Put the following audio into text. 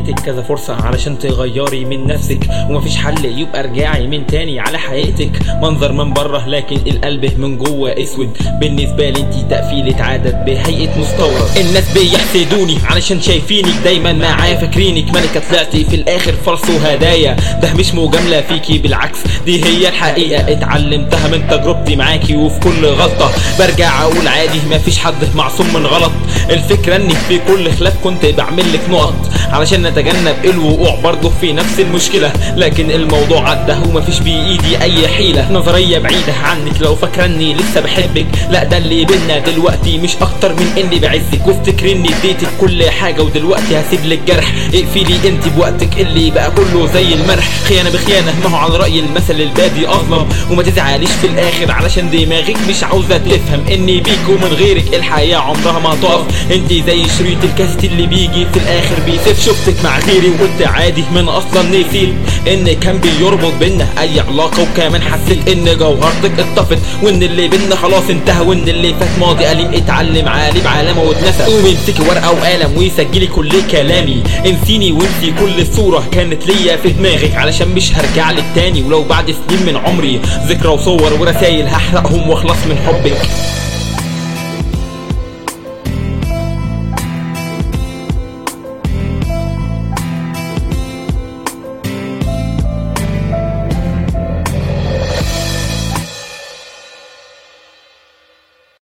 اديتك كذا فرصة علشان تغيري من نفسك ومفيش حل يبقى ارجعي من تاني على حقيقتك منظر من بره لكن القلب من جوه اسود بالنسبة لي انتي تقفيلة عدد بهيئة مستورد الناس بيحسدوني علشان شايفينك دايما معايا فاكرينك ملكة طلعتي في الاخر فرص وهدايا ده مش مجاملة فيكي بالعكس دي هي الحقيقة اتعلمتها من تجربتي معاكي وفي كل غلطة برجع اقول عادي مفيش حد معصوم من غلط الفكرة اني في كل خلاف كنت بعمل لك نقط علشان نتجنب الوقوع برضه في نفس المشكلة لكن الموضوع عدى ومفيش بايدي اي حيلة نظرية بعيدة عنك لو فاكرة اني لسه بحبك لا ده اللي بينا دلوقتي مش اكتر من اني بعزك وافتكري اني اديتك كل حاجة ودلوقتي هسيب لك جرح اقفلي انت بوقتك اللي بقى كله زي المرح خيانة بخيانة ما هو على رأي المثل البادي اظلم وما تزعليش في الاخر علشان دماغك مش عاوزة تفهم اني بيك ومن غيرك الحياة عمرها ما تقف انت زي شريط الكاسيت اللي بيجي في الاخر بيسيف شفتك مع غيري وقلت عادي من اصلا نسيت ان كان بيربط بينا اي علاقة وكمان حسيت ان جوهرتك اتطفت وان اللي بينا خلاص انتهى وان اللي فات ماضي قليل اتعلم عالي بعلامة واتنسى قومي امسكي ورقة وقلم وسجلي كل كلامي انسيني وانسي كل صورة كانت ليا في دماغك علشان مش هرجع لك تاني ولو بعد سنين من عمري ذكرى وصور ورسايل هحرقهم واخلص من حبك